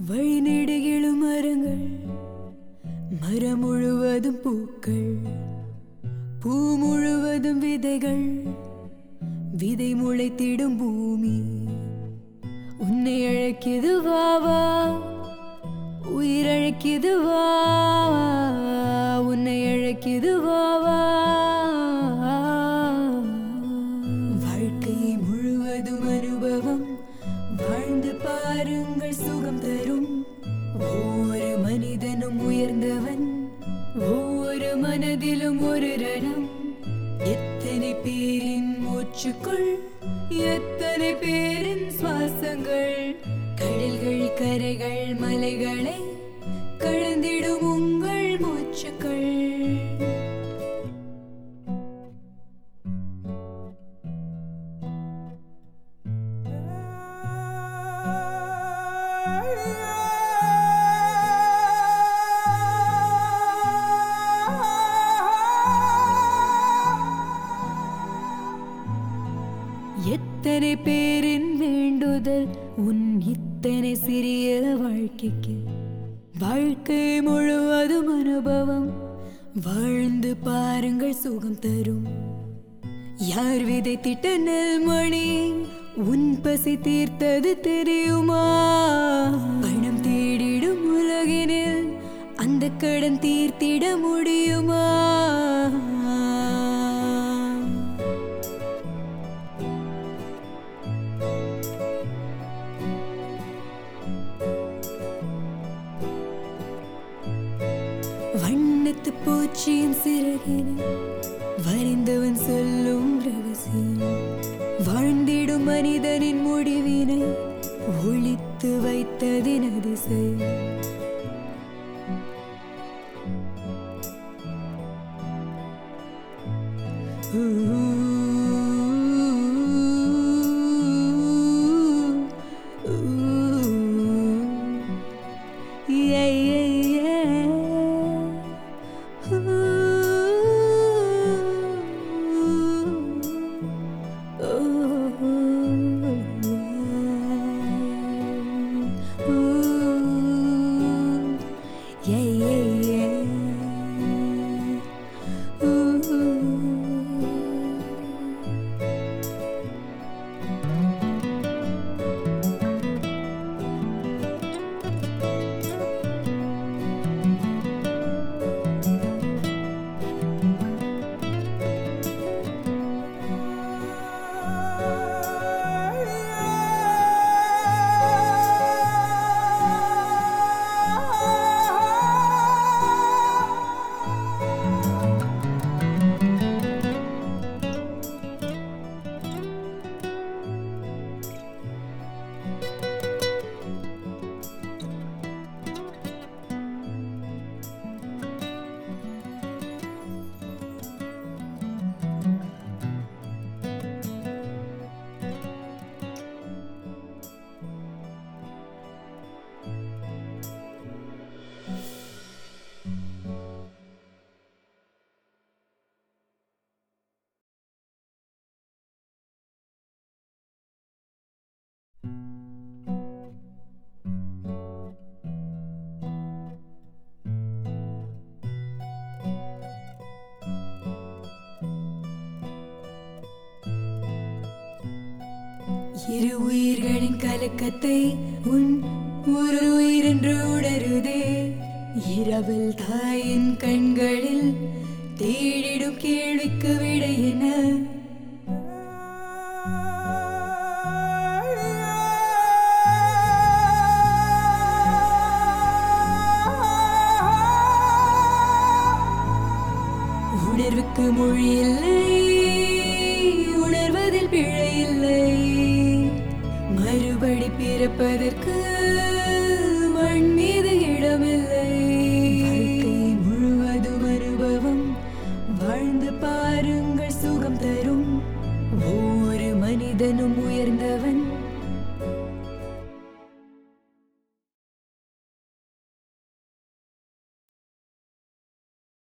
வழிநெடுகிலும் மரங்கள் மரம் முழுவதும் பூக்கள் பூ முழுவதும் விதைகள் விதை முளைத்திடும் பூமி உன்னை அழைக்கிது வா வா உயிர் அழைக்கிது வா உன்னை அழைக்கிது வா வா வாழ்க்கை முழுவதும் அனுபவம் வாழ்ந்து பாருங்கள் சுகம் தரும் ஒவ்வொரு மனிதனும் உயர்ந்தவன் ஒவ்வொரு மனதிலும் ஒரு ரணம் எத்தனை பேரின் மூச்சுக்குள் எத்தனை பேரின் சுவாசங்கள் கடல்கள் கரைகள் மலைகளை கடந்திடும் உங்கள் மூச்சுக்கள் எத்தனை பேரின் வேண்டுதல் உன் இத்தனை சிறிய வாழ்க்கைக்கு வாழ்க்கை முழுவதும் அனுபவம் வாழ்ந்து பாருங்கள் சுகம் தரும் யார் விதைத்திட்ட நெல்மணி உன் பசி தீர்த்தது தெரியுமா பணம் தேடிடும் உலகினில் அந்த கடன் தீர்த்திட முடியுமா வண்ணத்து பூச்சியின் சிறகினை வரைந்தவன் சொல்லும் ரகசியம் வாழ்ந்திடும் மனிதனின் முடிவினை ஒழித்து வைத்ததின் அதிசயம் Yeah, yeah, yeah. Yeah, yeah, yeah. இரு உயிர்களின் கலக்கத்தை உன் ஒரு உயிர் என்று உணருதே இரவில் தாயின் கண்களில் தேடிடும் கேள்விக்கு விடை என உணர்வுக்கு மொழி இல்லை உணர்வதில் பிழை இல்லை மறுபடி பிறப்பதற்கு மண் மீது இடமில்லை